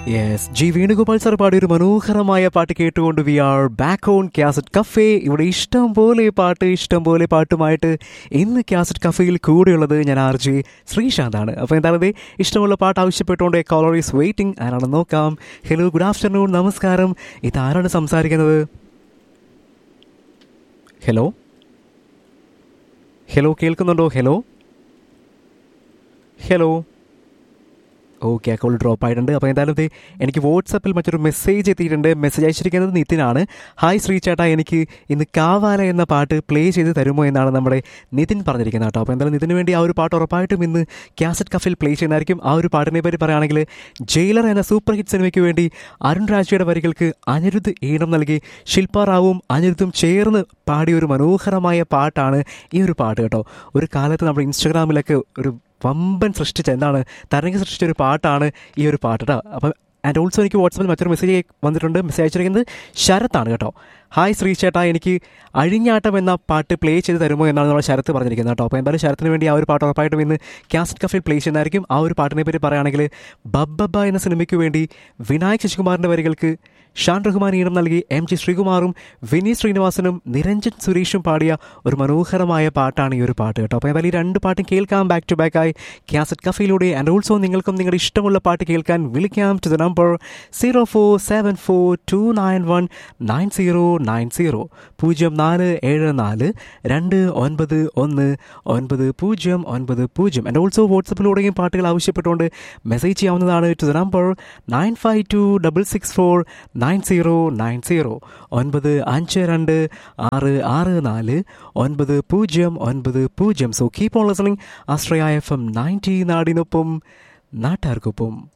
yes G Venugopal sir പാടിയ ഒരു മനോഹരമായ പാട്ട് കേട്ടുകൊണ്ട് we are back on cassette cafe ഇവിടെ ഇഷ്ടം പോലെ പാട്ട് ഇഷ്ടം പോലെ പാട്ടുമായിട്ട് ഇന്ന് ക്യാസറ്റ് കഫേയിൽ കൂടെയുള്ളത് ഞാൻ ആർ ജെ ശ്രീശാന്താണ് അപ്പോൾ എന്താണ് ഇഷ്ടമുള്ള പാട്ട് ആവശ്യപ്പെട്ടുകൊണ്ട് കോളർ ഈസ് വെയിറ്റിംഗ് ആരാണെന്ന് നോക്കാം ഹലോ ഗുഡ് ആഫ്റ്റർനൂൺ നമസ്കാരം ഇതാരാണ് സംസാരിക്കുന്നത് ഹലോ ഹലോ കേൾക്കുന്നുണ്ടോ ഹലോ ഹലോ ഓക്കെ ആ കോൾ ഡ്രോപ്പ് ആയിട്ടുണ്ട് അപ്പോൾ എന്തായാലും ഇത് എനിക്ക് വാട്സപ്പിൽ മറ്റൊരു മെസ്സേജ് എത്തിയിട്ടുണ്ട് മെസ്സേജ് അയച്ചിരിക്കുന്നത് നിതിനാണ് ഹായ് ശ്രീ ചേട്ടാ എനിക്ക് ഇന്ന് കാവാല എന്ന പാട്ട് പ്ലേ ചെയ്ത് തരുമോ എന്നാണ് നമ്മുടെ നിതിൻ പറഞ്ഞിരിക്കുന്നത് കേട്ടോ അപ്പോൾ എന്തായാലും നിതിന് വേണ്ടി ആ ഒരു പാട്ട് ഉറപ്പായിട്ടും ഇന്ന് കാസറ്റ് കഫിൽ പ്ലേ ചെയ്യുന്നതായിരിക്കും ആ ഒരു പാട്ടിനെ പറ്റി പറയുകയാണെങ്കിൽ ജയിലർ എന്ന സൂപ്പർ ഹിറ്റ് സിനിമയ്ക്ക് വേണ്ടി അരുൺ രാജയുടെ വരികൾക്ക് അനിരുദ്ധ് ഈണം നൽകി ശില്പ റാവുവും അനിരുദ്ധും ചേർന്ന് പാടിയ ഒരു മനോഹരമായ പാട്ടാണ് ഈ ഒരു പാട്ട് കേട്ടോ ഒരു കാലത്ത് നമ്മുടെ ഇൻസ്റ്റഗ്രാമിലൊക്കെ ഒരു വമ്പൻ സൃഷ്ടിച്ച എന്താണ് തരംഗം സൃഷ്ടിച്ച ഒരു പാട്ടാണ് ഈ ഒരു പാട്ട് കേട്ടോ അപ്പം ആൻഡ് ഓൾസോ എനിക്ക് വാട്സപ്പിൽ മറ്റൊരു മെസ്സേജ് വന്നിട്ടുണ്ട് മെസ്സേജ് അയച്ചിരിക്കുന്നത് ശരത്താണ് കേട്ടോ ഹായ് ശ്രീ ചേട്ടാ എനിക്ക് അഴിഞ്ഞാട്ടം എന്ന പാട്ട് പ്ലേ ചെയ്ത് തരുമോ എന്നാണ് നമ്മൾ ശരത്ത് പറഞ്ഞിരിക്കുന്നത് കേട്ടോ അപ്പോൾ എന്തായാലും ശരത്തിന് വേണ്ടി ആ ഒരു പാട്ട് ഉറപ്പായിട്ടും ഇന്ന് കാസറ്റ് കഫിൽ പ്ലേ ചെയ്യുന്നതായിരിക്കും ആ ഒരു പാട്ടിനെ പറ്റി പറയുകയാണെങ്കിൽ ബബ്ബബ എന്ന സിനിമയ്ക്ക് വേണ്ടി വിനായക് ശശികുമാറിൻ്റെ വരികൾക്ക് ഷാൻ റഹ്മാൻ ഈണം നൽകി എം ജി ശ്രീകുമാറും വിനീത് ശ്രീനിവാസനും നിരഞ്ജൻ സുരേഷും പാടിയ ഒരു മനോഹരമായ പാട്ടാണ് ഈ ഒരു പാട്ട് കേട്ടോ അപ്പോൾ എന്തായാലും ഈ രണ്ട് പാട്ടും കേൾക്കാം ബാക്ക് ടു ബാക്ക് ആയി കാസറ്റ് കഫയിലൂടെ ആൻഡ് ഓൾസോ നിങ്ങൾക്കും നിങ്ങളുടെ ഇഷ്ടമുള്ള പാട്ട് കേൾക്കാൻ വിളിക്കാം to the number zero four seven four two nine one nine zero nine zero പൂജ്യം നാല് ഏഴ് നാല് രണ്ട് ഒൻപത് ഒന്ന് ഒൻപത് പൂജ്യം ഒൻപത് പൂജ്യം ആൻഡ് ഓൾസോ വാട്സപ്പിലൂടെയും പാട്ടുകൾ ആവശ്യപ്പെട്ടുകൊണ്ട് മെസ്സേജ് ചെയ്യാവുന്നതാണ് to the number nine five two double six four nine zero nine zero ഒൻപത് അഞ്ച് രണ്ട് ആറ് ആറ് നാല് ഒൻപത് പൂജ്യം ഒൻപത് പൂജ്യം so keep on listening Ashraya F M ninety നാടിനൊപ്പം നാട്ടാർക്കൊപ്പം